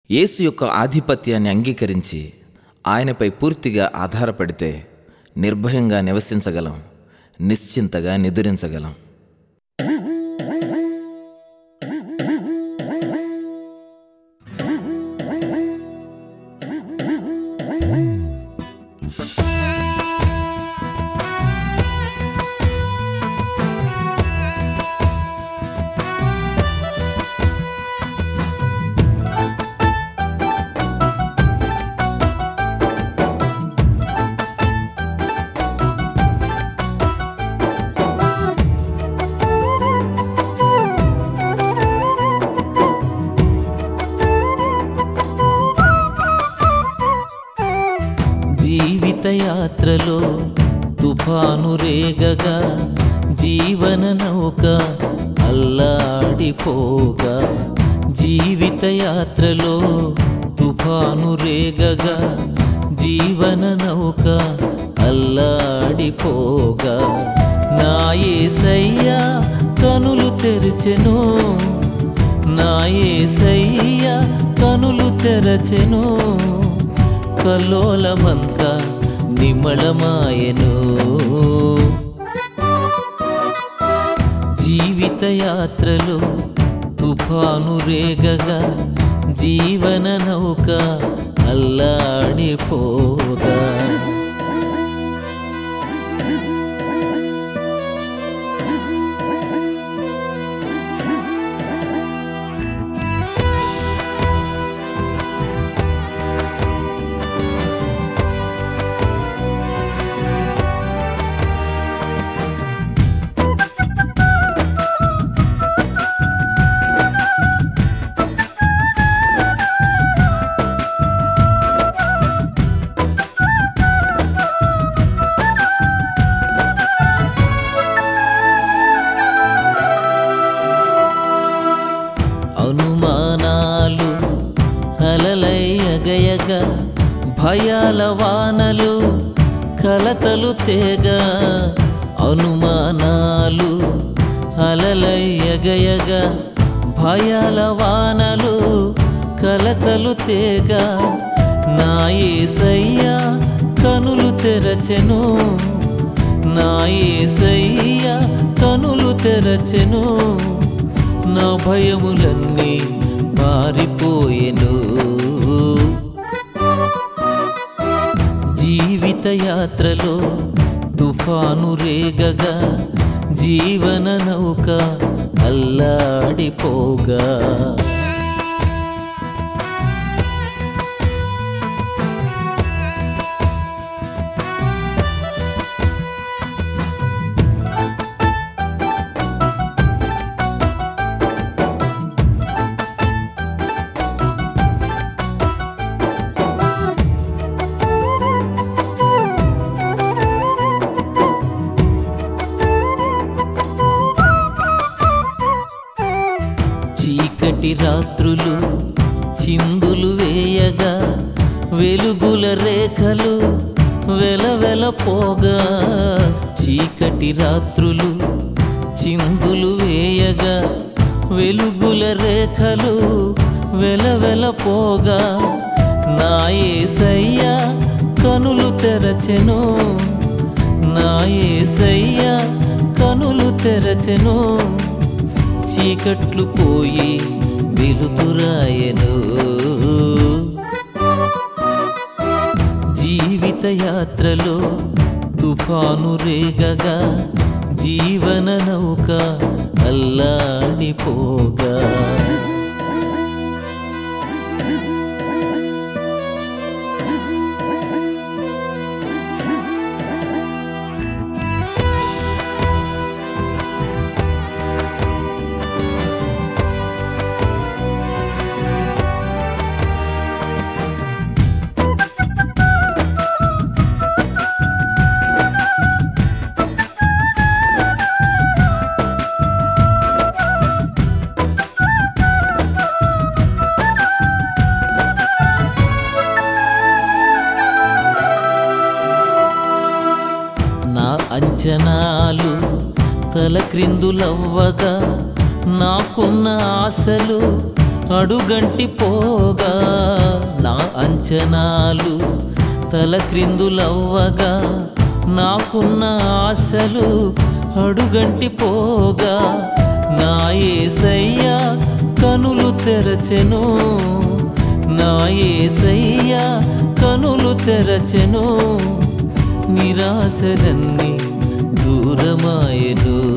యేసు యొక్క ఆధిపత్యాన్ని అంగీకరించి ఆయనపై పూర్తిగా ఆధారపడితే నిర్భయంగా నివసించగలం నిశ్చింతగా నిదురించగలం జీవిత యాత్రలో తుఫాను రేగగా జీవన నౌక అల్లాడిపోగా జీవిత యాత్రలో తుఫాను రేగగా జీవన నౌక అల్లాడిపోగా నా యేసయ్యా కనులు తెరిచెను నా యేసయ్యా కనులు తెరచెను కల్లోలమంతా నిమళమాయను జీవిత యాత్రలో తుఫాను రేగగా జీవన నౌక అల్లాడిపోగా అనుమానాలు అలలయ్యగయగా భయాల వానలు కలతలు తేగ అనుమానాలు అలలయ్యగయగా భయాల వానలు కలతలు తేగ నా యేసయ్యా కనులు తెరచెను నా యేసయ్యా కనులు తెరచెను నా భయములన్నీ మారిపోయెను జీవిత యాత్రలో తుఫాను రేగగా జీవన నౌక అల్లాడిపోగా చీకటి రాత్రులు చిందులు వేయగా వెలుగుల రేఖలు వెలవెల పోగా చీకటి రాత్రులు చిందులు వేయగా వెలుగుల రేఖలు వెలవెల పోగా నా యేసయ్యా కనులు తెరచెను నా యేసయ్యా కనులు తెరచెను చీకట్లు పోయి వెలుతురాయను జీవిత యాత్రలో తుఫాను రేగగా జీవన నౌక అల్లాడిపోగా నా అంచనాలు తలక్రిందులవ్వగా నాకున్న ఆశలు అడుగంటి పోగా అంచనాలు తలక్రిందులవ్వగా నాకున్న ఆశలు అడుగంటి పోగా నా ఏసయ్యా కనులు తెరచెను నా ఏసయ్యా కనులు తెరచెను నిరాశలన్నీ దూరమాయను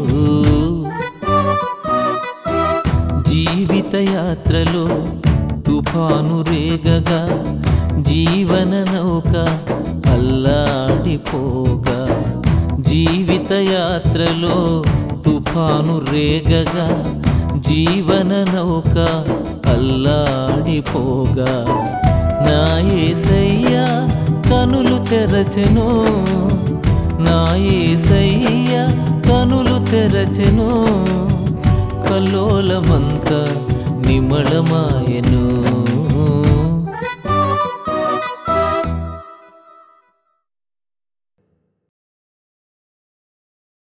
జీవిత యాత్రలో తుఫాను రేగగా జీవన నౌక అల్లాడిపోగా జీవిత యాత్రలో తుఫాను రేగగా జీవన నౌక అల్లాడిపోగా నా ఏసయ్యా కనులు తెరచెను నా ఏసయ్యా కనులు తెరచెను కల్లోలమంత నిమళమాయను